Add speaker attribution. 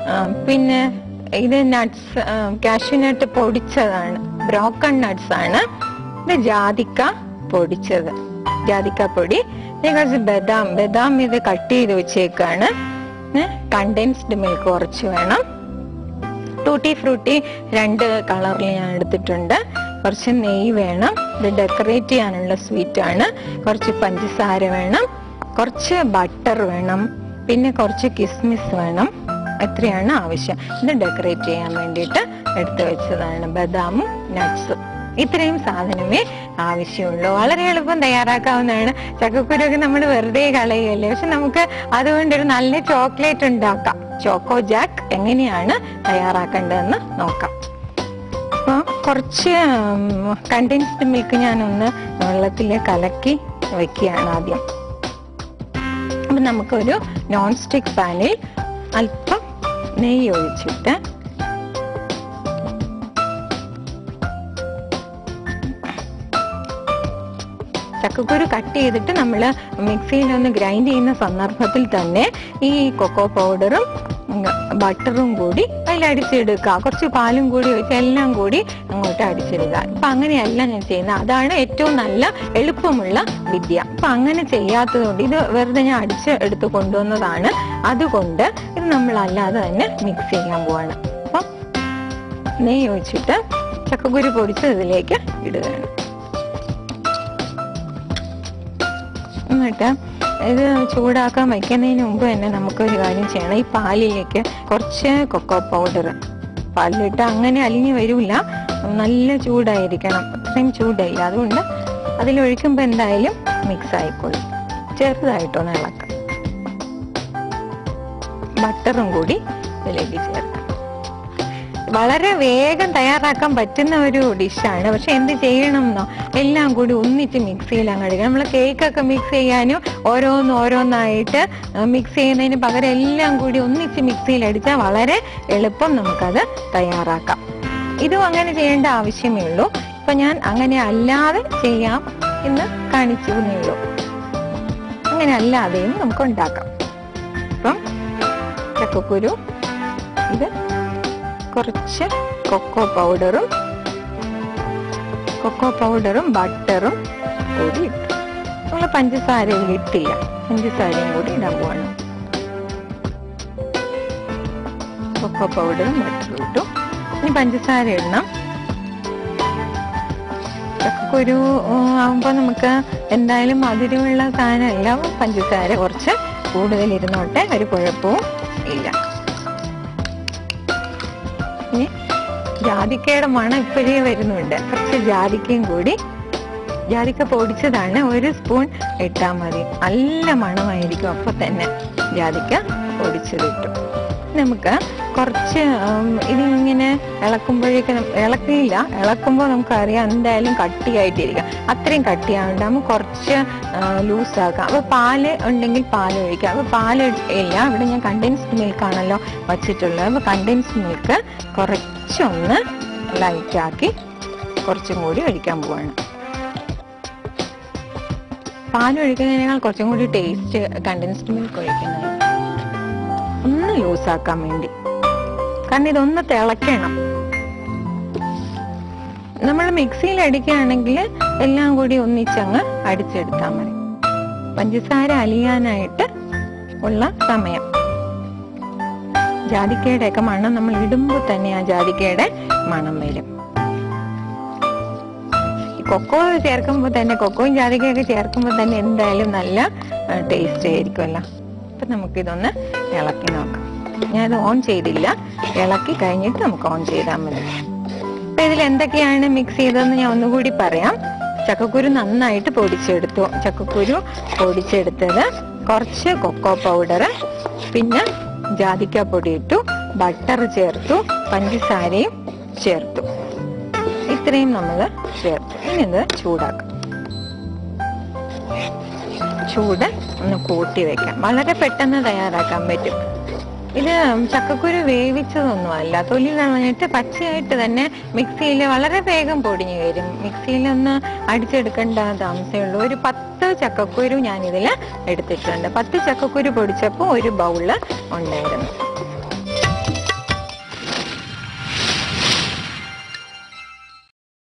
Speaker 1: ആ, പിന്നെ ഇത് നട്ട്സ് കാഷ്യൂനട്ട് പൊടിച്ചതാണ് ബ്രോക്കൺ നട്ട്സ് ആണ് ഇത് ജാതിക്ക പൊടിച്ചത് ജാതിക്ക പൊടി പിന്നെ കുറച്ച് ബദാം ബദാം ഇത് കട്ട് ചെയ്ത് വെച്ചേക്കാണ് കണ്ടൻസ്ഡ് മിൽക്ക് കുറച്ച് വേണം ടൂട്ടി ഫ്രൂട്ടി രണ്ട് കളറിൽ ഞാൻ എടുത്തിട്ടുണ്ട് കുറച്ച് നെയ്യ് വേണം ഇത് ഡെക്കറേറ്റ് ചെയ്യാനുള്ള സ്വീറ്റ് ആണ് കുറച്ച് പഞ്ചസാര വേണം കുറച്ച് ബട്ടർ വേണം പിന്നെ കുറച്ച് കിസ്മിസ് വേണം എത്രയാണ് ആവശ്യം ഇത് ഡെക്കറേറ്റ് ചെയ്യാൻ വേണ്ടിയിട്ട് എടുത്തു വെച്ചതാണ് ബദാമും നട്ട്സും ഇത്രയും സാധനമേ ആവശ്യമുള്ളൂ വളരെ എളുപ്പം തയ്യാറാക്കാവുന്നതാണ് ചക്കക്കുരൊക്കെ നമ്മൾ വെറുതെ കളയുകയല്ലേ പക്ഷെ നമുക്ക് അതുകൊണ്ടൊരു നല്ല ചോക്ലേറ്റ് ഉണ്ടാക്കാം ചോക്കോ ജാക്ക് എങ്ങനെയാണ് തയ്യാറാക്കേണ്ടതെന്ന് നോക്കാം അപ്പോൾ കുറച്ച് കണ്ടൻസ്ഡ് മിൽക്ക് ഞാനൊന്ന് വെള്ളത്തിൽ കലക്കി വെക്കുകയാണ് ആദ്യം അപ്പം നമുക്കൊരു നോൺ സ്റ്റിക്ക് പാനിൽ അല്പം നെയ്യ് ഒഴിച്ചിട്ട് ചക്കക്കുരു കട്ട് ചെയ്തിട്ട് നമ്മൾ മിക്സിയിൽ ഒന്ന് ഗ്രൈൻഡ് ചെയ്യുന്ന സന്ദർഭത്തിൽ തന്നെ ഈ കൊക്കോ പൗഡറും ബട്ടറും കൂടി അതിൽ അടിച്ചെടുക്കുക കുറച്ച് പാലും കൂടി ഒഴിച്ച് എല്ലാം കൂടി അങ്ങോട്ട് അടിച്ചെടുക്കുക അപ്പൊ അങ്ങനെയല്ല ഞാൻ ചെയ്യുന്നത് അതാണ് ഏറ്റവും നല്ല എളുപ്പമുള്ള വിദ്യ അപ്പൊ അങ്ങനെ ചെയ്യാത്തതുകൊണ്ട് ഇത് വെറുതെ ഞാൻ അടിച്ച് എടുത്ത് കൊണ്ടുവന്നതാണ് അതുകൊണ്ട് ഇത് നമ്മൾ അല്ലാതെ തന്നെ മിക്സ് ചെയ്യാൻ പോവാണ് അപ്പം നെയ്യ് ഒഴിച്ചിട്ട് ചക്കക്കുരു പൊടിച്ച് ഇതിലേക്ക് ഇടുകയാണ് എന്നിട്ട് ഇത് ചൂടാക്കാൻ വയ്ക്കുന്നതിന് മുമ്പ് തന്നെ നമുക്കൊരു കാര്യം ചെയ്യണം ഈ പാലിലേക്ക് കുറച്ച് കൊക്കോ പൗഡർ പാലിലിട്ട് അങ്ങനെ അലിഞ്ഞു വരില്ല നല്ല ചൂടായിരിക്കണം അത്രയും ചൂടായില്ല അതുകൊണ്ട് അതിലൊഴിക്കുമ്പോൾ എന്തായാലും മിക്സ് ആയിക്കോളും ചെറുതായിട്ടൊന്ന് ഇളക്കാം ബട്ടറും കൂടി ഇതിലേക്ക് ചേർക്കാം വളരെ വേഗം തയ്യാറാക്കാൻ പറ്റുന്ന ഒരു ഡിഷാണ് പക്ഷെ എന്ത് ചെയ്യണം എന്നോ എല്ലാം കൂടി ഒന്നിച്ച് മിക്സിയിൽ അങ്ങ് എടുക്കണം നമ്മൾ കേക്കൊക്കെ മിക്സ് ചെയ്യാനും ഓരോന്ന് ഓരോന്നായിട്ട് മിക്സ് ചെയ്യുന്നതിന് പകരം എല്ലാം കൂടി ഒന്നിച്ച് മിക്സിയിൽ അടിച്ചാൽ വളരെ എളുപ്പം നമുക്കത് തയ്യാറാക്കാം ഇതും അങ്ങനെ ചെയ്യേണ്ട ആവശ്യമേ ഉള്ളൂ ഇപ്പൊ ഞാൻ അങ്ങനെ അല്ലാതെ ചെയ്യാം എന്ന് കാണിച്ചു എന്നേ ഉള്ളൂ അങ്ങനെ അല്ലാതെയും നമുക്ക് ഉണ്ടാക്കാം അപ്പം ചക്കക്കുരു ഇത് കുറച്ച് കൊക്കോ പൗഡറും കൊക്കോ പൗഡറും ബട്ടറും കൂടി ഇട്ടു നമ്മൾ പഞ്ചസാര ഇതിൽ ഇട്ടില്ല പഞ്ചസാരയും കൂടി ഇടാൻ പോവാണ് കൊക്കോ പൗഡറും ബട്ടറും ഇട്ടു ഇനി പഞ്ചസാര ഇടണം ചക്കക്കുരു ആകുമ്പോൾ നമുക്ക് എന്തായാലും മധുരമുള്ള സാധനമല്ല പഞ്ചസാര കുറച്ച് കൂടുതൽ ഇരുന്നോട്ടെ ഒരു കുഴപ്പവും ഇല്ല ഇനി ജാതിക്കയുടെ മണം ഇപ്പോഴേ വരുന്നുണ്ട് കുറച്ച് ജാതിക്കയും കൂടി ജാതിക്ക പൊടിച്ചതാണ് ഒരു സ്പൂൺ ഇട്ടാൽ മതി നല്ല മണമായിരിക്കും അപ്പൊ തന്നെ ജാതിക്ക പൊടിച്ചതിട്ടു നമുക്ക് കുറച്ച് ഉം, ഇതിങ്ങനെ ഇളക്കുമ്പോഴേക്ക് ഇളക്കിയില്ല ഇളക്കുമ്പോൾ നമുക്കറിയാം എന്തായാലും കട്ടിയായിട്ടിരിക്കാം അത്രയും കട്ടിയാവുണ്ട് നമുക്ക് കുറച്ച് ലൂസാക്കാം അപ്പൊ പാല് ഉണ്ടെങ്കിൽ പാൽ ഒഴിക്കാം അപ്പൊ പാല് ഇല്ല ഇവിടെ ഞാൻ കണ്ടൻസ്ഡ് മിൽക്ക് ആണല്ലോ വച്ചിട്ടുള്ളത് അപ്പൊ കണ്ടൻസ്ഡ് മിൽക്ക് കുറച്ചൊന്ന് ലൈറ്റ് ആക്കി കുറച്ചും കൂടി ഒഴിക്കാൻ പോവാണ് പാൽ ഒഴിക്കുന്നതിനേക്കാൾ കുറച്ചും കൂടി ടേസ്റ്റ് കണ്ടൻസ്ഡ് മിൽക്ക് ഒഴിക്കുന്നത് ഒന്ന് ലൂസാക്കാൻ വേണ്ടി കാരണം ഇതൊന്ന് തിളയ്ക്കണം നമ്മൾ മിക്സിയിൽ അടിക്കുകയാണെങ്കിൽ എല്ലാം കൂടി ഒന്നിച്ചങ്ങ് അടിച്ചെടുത്താൽ മതി പഞ്ചസാര അലിയാനായിട്ട് ഉള്ള സമയം ജാതിക്കയുടെ ഒക്കെ മണം നമ്മൾ ഇടുമ്പോൾ തന്നെ ആ ജാതിക്കയുടെ മണം വരും ഈ കൊക്കോ ചേർക്കുമ്പോൾ തന്നെ കൊക്കോയും ജാതിക്കയൊക്കെ ചേർക്കുമ്പോൾ തന്നെ എന്തായാലും നല്ല ടേസ്റ്റ് ആയിരിക്കുമല്ലോ അപ്പൊ നമുക്കിതൊന്ന് ഇളക്കി നോക്കാം ഞാനത് ഓൺ ചെയ്തില്ല ഇളക്കി കഴിഞ്ഞിട്ട് നമുക്ക് ഓൺ ചെയ്താൽ മതി അപ്പൊ ഇതിൽ എന്തൊക്കെയാണ് മിക്സ് ചെയ്തതെന്ന് ഞാൻ ഒന്നുകൂടി പറയാം ചക്കക്കുരു നന്നായിട്ട് പൊടിച്ചെടുത്തു ചക്കക്കുരു പൊടിച്ചെടുത്തത് കുറച്ച് കൊക്കോ പൗഡർ പിന്നെ ജാതിക്ക പൊടി ഇട്ടു ബട്ടർ ചേർത്തു പഞ്ചസാരയും ചേർത്തു ഇത്രയും നമ്മൾ ചേർത്തു ഇനി ഇത് ചൂടാക്കാം ചൂട് ഒന്ന് കൂട്ടി വെക്കാം വളരെ പെട്ടെന്ന് തയ്യാറാക്കാൻ പറ്റും ഇത് ചക്കക്കുരു വേവിച്ചതൊന്നുമല്ല തൊലി കളഞ്ഞിട്ട് പച്ചയായിട്ട് തന്നെ മിക്സിയിൽ വളരെ വേഗം പൊടിഞ്ഞു വരും മിക്സിയിൽ ഒന്ന് അടിച്ചെടുക്കേണ്ട താമസമേ ഉള്ളൂ ഒരു പത്ത് ചക്കക്കുരു ഞാനിതിൽ എടുത്തിട്ടുണ്ട് പത്ത് ചക്കക്കുരു പൊടിച്ചപ്പോൾ ഒരു ബൗള് ഉണ്ടായിരുന്നു